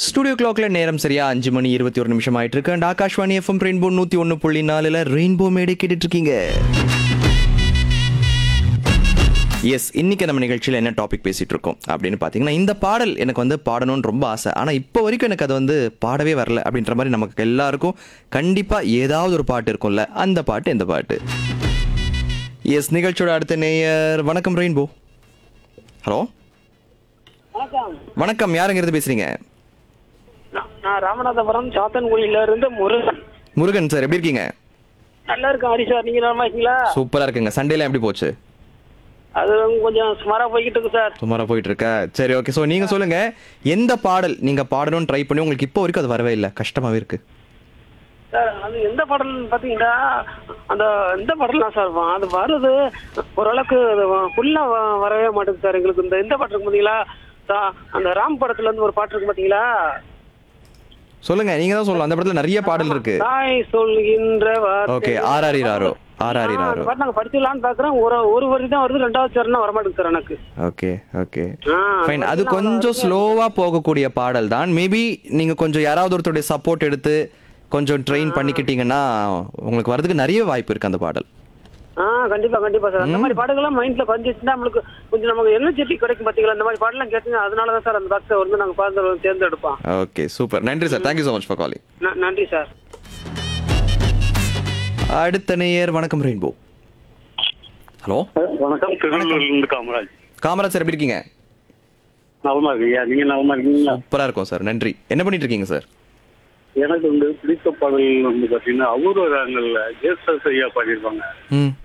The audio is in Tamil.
ஸ்டுடியோ கிளாக்ல நேரம் சரியா அஞ்சு மணி இருபத்தி ஒரு நிமிஷம் ஆயிட்டு இருக்கு அண்ட் ஆகாஷ்வாணி எஃப்எம் ரெயின்போ நூத்தி ஒன்று புள்ளி நாலுல ரெயின்போ மேடை கேட்டுட்டு இருக்கீங்க எஸ் இன்னைக்கு நம்ம நிகழ்ச்சியில் என்ன டாபிக் பேசிட்டு இருக்கோம் அப்படின்னு பார்த்தீங்கன்னா இந்த பாடல் எனக்கு வந்து பாடணும்னு ரொம்ப ஆசை ஆனால் இப்போ வரைக்கும் எனக்கு அது வந்து பாடவே வரல அப்படின்ற மாதிரி நமக்கு எல்லாருக்கும் கண்டிப்பாக ஏதாவது ஒரு பாட்டு இருக்கும்ல அந்த பாட்டு எந்த பாட்டு எஸ் நிகழ்ச்சியோட அடுத்த நேயர் வணக்கம் ரெயின்போ ஹலோ வணக்கம் வணக்கம் யாருங்கிறது பேசுறீங்க நான் நான் ராமநாதபுரம் சாத்தன்குடியில இருந்து முருகன் முருகன் சார் எப்படி இருக்கீங்க நல்லா இருக்கேன் ஹரி சார் நீங்க நல்லா இருக்கீங்களா சூப்பரா இருக்குங்க சண்டேல எப்படி போச்சு அது கொஞ்சம் சுமாரா போய்கிட்டு இருக்கு சார் சுமாரா போயிட்டு இருக்க சரி ஓகே ஸோ நீங்க சொல்லுங்க எந்த பாடல் நீங்க பாடணும்னு ட்ரை பண்ணி உங்களுக்கு இப்போ வரைக்கும் அது வரவே இல்லை கஷ்டமாவே இருக்கு சார் அது எந்த பாடல் பாத்தீங்கன்னா அந்த எந்த பாடல் தான் சார் வா- அது வருது ஓரளவுக்கு அது ஃபுல்லா வரவே மாட்டேங்குது சார் எங்களுக்கு இந்த எந்த பாட்டு இருக்கு பாத்தீங்களா சா- அந்த ராம் படத்துல இருந்து ஒரு பாட்டு இருக்கு பாத்தீங்களா சொல்லுங்க நீங்க தான் சொல்லலாம் அந்த படத்துல நிறைய பாடல் இருக்கு தாய் சொல்கின்ற வார்த்தை- ஓகே ஆர்ஆரி ராரோ ஆர்ஆரி ஆ, அந்த ராரோ பாட்டு நாங்க படிச்சிடலாம்னு பாக்குறோம் ஒரு ஒரு வரி தான் வருது ரெண்டாவது சரணம் வர மாட்டேங்குது சார் எனக்கு ஓகே ஓகே ஆ, ஃபைன் அது கொஞ்சம் ஸ்லோவா போகக்கூடிய பாடல் தான் மேபி நீங்க கொஞ்சம் யாராவது ஒருத்தருடைய சப்போர்ட் எடுத்து கொஞ்சம் ட்ரெயின் பண்ணிக்கிட்டீங்கன்னா உங்களுக்கு வரதுக்கு நிறைய வாய்ப்பு இருக்கு அந்த பாடல் ஆ கண்டிப்பா கண்டிப்பா சார் அந்த மாதிரி பாடல்கள்லாம் மைண்ட்ல பதிஞ்சிச்சுன்னா நம்மளுக்கு கொஞ்சம் நமக்கு எனர்ஜெட்டிக் கிடைக்கும் பாத்தீங்களா அந்த மாதிரி பாடலாம் கேட்டுங்க அதனால தான் சார் அந்த பாக்ஸை வந்து நாங்க பார்த்து தேர்ந்தெடுப்போம் ஓகே சூப்பர் நன்றி sir thank you so much for calling ந- நன்றி சார் அடுத்த நேயர் வணக்கம் ரெயின்போ ஹலோ வணக்கம் திருநெல்வேலியில இருந்து காமராஜ் காமராஜ் சார் எப்படி இருக்கீங்க நலமா இருக்கீங்க நீங்க நலமா இருக்கீங்களா சூப்பரா இருக்கும் சார் நன்றி என்ன பண்ணிட்டு இருக்கீங்க சார் எனக்கு வந்து பிடித்த பாடல் வந்து பாத்தீங்கன்னா அபூர்வ ராங்கல்ல ஜேசஸ் ஐயா பாடியிருப்பாங்க ம்